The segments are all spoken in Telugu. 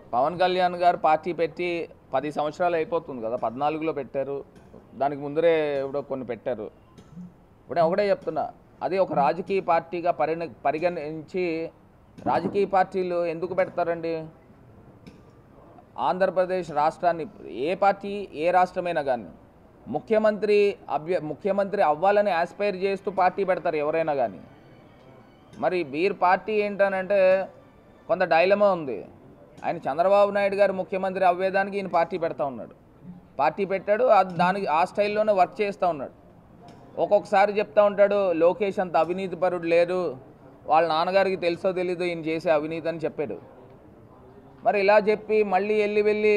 పవన్ కళ్యాణ్ గారు పార్టీ పెట్టి పది సంవత్సరాలు అయిపోతుంది కదా పద్నాలుగులో పెట్టారు దానికి ముందరే ఇప్పుడు కొన్ని పెట్టారు ఇప్పుడు నేను ఒకటే చెప్తున్నా అది ఒక రాజకీయ పార్టీగా పరిణ పరిగణించి రాజకీయ పార్టీలు ఎందుకు పెడతారండి ఆంధ్రప్రదేశ్ రాష్ట్రాన్ని ఏ పార్టీ ఏ రాష్ట్రమైనా కానీ ముఖ్యమంత్రి అభ్య ముఖ్యమంత్రి అవ్వాలని ఆస్పైర్ చేస్తూ పార్టీ పెడతారు ఎవరైనా కానీ మరి వీరి పార్టీ ఏంటనంటే కొంత డైలమా ఉంది ఆయన చంద్రబాబు నాయుడు గారు ముఖ్యమంత్రి అవ్వేదానికి ఈయన పార్టీ పెడతా ఉన్నాడు పార్టీ పెట్టాడు అది దానికి ఆ స్టైల్లోనే వర్క్ చేస్తూ ఉన్నాడు ఒక్కొక్కసారి చెప్తా ఉంటాడు లోకేష్ అంత అవినీతిపరుడు లేరు వాళ్ళ నాన్నగారికి తెలుసో తెలీదో ఈయన చేసే అవినీతి అని చెప్పాడు మరి ఇలా చెప్పి మళ్ళీ వెళ్ళి వెళ్ళి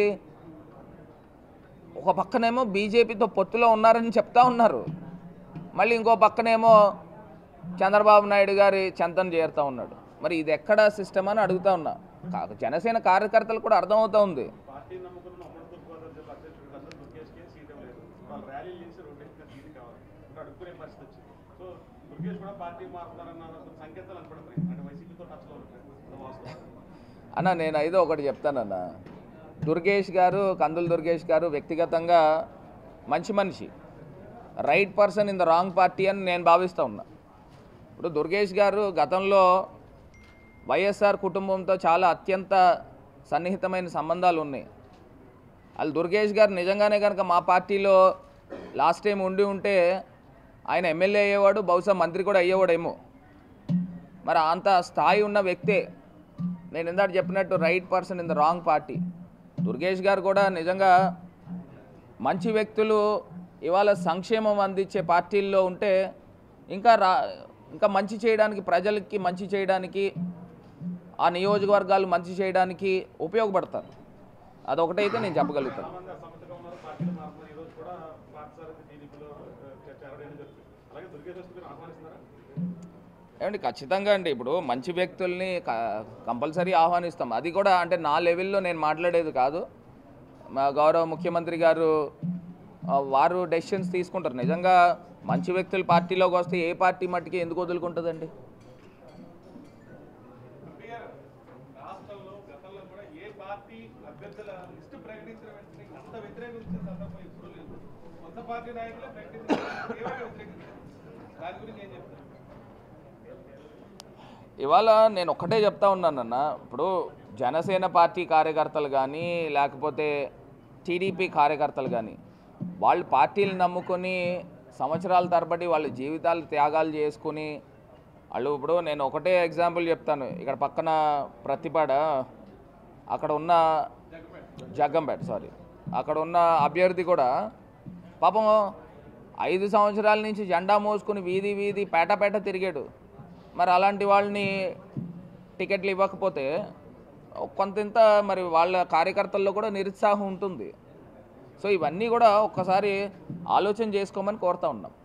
ఒక పక్కనేమో బీజేపీతో పొత్తులో ఉన్నారని చెప్తా ఉన్నారు మళ్ళీ ఇంకో పక్కనేమో చంద్రబాబు నాయుడు గారి చెంతను చేరుతా ఉన్నాడు మరి ఇది ఎక్కడ సిస్టమ్ అని అడుగుతా ఉన్నా కా- జనసేన కార్యకర్తలు కూడా అర్థమవుతా ఉంది పార్టీ నమ్ముకున్న ఉమ్మడి తూర్పుగోదావరి జిల్లా అధ్యక్షుడు కన్నా దుర్గేష్కే సీట్ ఇవ్వలేదు వాళ్ళు ర్యాలీ చేసి రొటేషన్ సీట్ కావాలి ఇప్పుడు అడుక్కునే పరిస్థితి వచ్చింది సో దుర్గేష్ కూడా పార్టీ మారుతారన్న సంకేతాలు అనపడుతున్నాయి అంటే వైసీపీతో టచ్లో ఉంటారు అది వాస్తవం అన్న నేను ఐదో ఒకటి చెప్తానన్న దుర్గేష్ గారు కందుల దుర్గేష్ గారు వ్యక్తిగతంగా మంచి మనిషి right person in the wrong party అని నేను భావిస్తూ ఉన్నా ఇప్పుడు దుర్గేష్ గారు గతంలో వైఎస్ఆర్ కుటుంబంతో చాలా అత్యంత సన్నిహితమైన సంబంధాలు ఉన్నాయి వాళ్ళు దుర్గేష్ గారు నిజంగానే కనుక మా పార్టీలో లాస్ట్ టైం ఉండి ఉంటే ఆయన ఎమ్మెల్యే అయ్యేవాడు బహుశా మంత్రి కూడా అయ్యేవాడేమో మరి అంత స్థాయి ఉన్న వ్యక్తే నేను ఇందాక చెప్పినట్టు right person in the wrong party Durgesh గారు కూడా నిజంగా మంచి వ్యక్తులు ఇవాళ సంక్షేమం అందించే పార్టీల్లో ఉంటే ఇంకా రా ఇంకా మంచి చేయడానికి ప్రజలకి మంచి చేయడానికి ఆ నియోజకవర్గాలు మంచి చేయడానికి ఉపయోగపడతారు అదొకటైతే నేను చెప్పగలుగుతాను చాలా మంది అసమర్థంగా ఉన్నారు పార్టీలు మారుతున్నారు ఈ రోజు కూడా పాఠశాల టీడీపీలో చేరడం జరుగుతుంది అలాగే దుర్గేష్ వస్తే మీరు ఆహ్వానిస్తున్నారా ఏమండి ఖచ్చితంగా అండి ఇప్పుడు మంచి వ్యక్తుల్ని కంపల్సరీ ఆహ్వానిస్తాం అది కూడా అంటే నా లెవెల్లో నేను మాట్లాడేది కాదు మా గౌరవ ముఖ్యమంత్రి గారు ఆ, వారు డెసిషన్స్ తీసుకుంటారు నిజంగా మంచి వ్యక్తులు పార్టీలోకి వస్తే ఏ పార్టీ మట్టికి ఎందుకు వదులుకుంటుందండి ఎంపీఆర్ రాష్ట్రంలో గతంలో కూడా ఏ పార్టీ అభ్యర్థుల లిస్టు ప్రకటించిన వెంటనే అంత వ్యతిరేకం వచ్చిన సందర్భం ఇప్పుడు లేదు కొత్త పార్టీ నాయకులు ప్రకటించిన తీవ్రంగా వ్యతిరేకించారు దాని గురించి ఏం చెప్తారు ఇవాళ నేను ఒక్కటే చెప్తా ఉన్నానన్న ఇప్పుడు జనసేన పార్టీ కార్యకర్తలు కానీ లేకపోతే టీడీపీ కార్యకర్తలు కానీ వాళ్ళు పార్టీలు నమ్ముకొని సంవత్సరాల తరబడి వాళ్ళ జీవితాలు త్యాగాలు చేసుకుని వాళ్ళు ఇప్పుడు నేను ఒకటే ఎగ్జాంపుల్ చెప్తాను ఇక్కడ పక్కన ప్రతిపాడ అక్కడ ఉన్న జగ్గంపేట సారీ అక్కడ ఉన్న అభ్యర్థి కూడా పాపం ఐదు సంవత్సరాల నుంచి జెండా మోసుకుని వీధి వీధి పేట పేట తిరిగాడు మరి అలాంటి వాళ్ళని టికెట్లు ఇవ్వకపోతే కొంతంత మరి వాళ్ళ కార్యకర్తల్లో కూడా నిరుత్సాహం ఉంటుంది సో ఇవన్నీ కూడా ఒక్కసారి ఆలోచన చేసుకోమని కోరుతా ఉన్నాం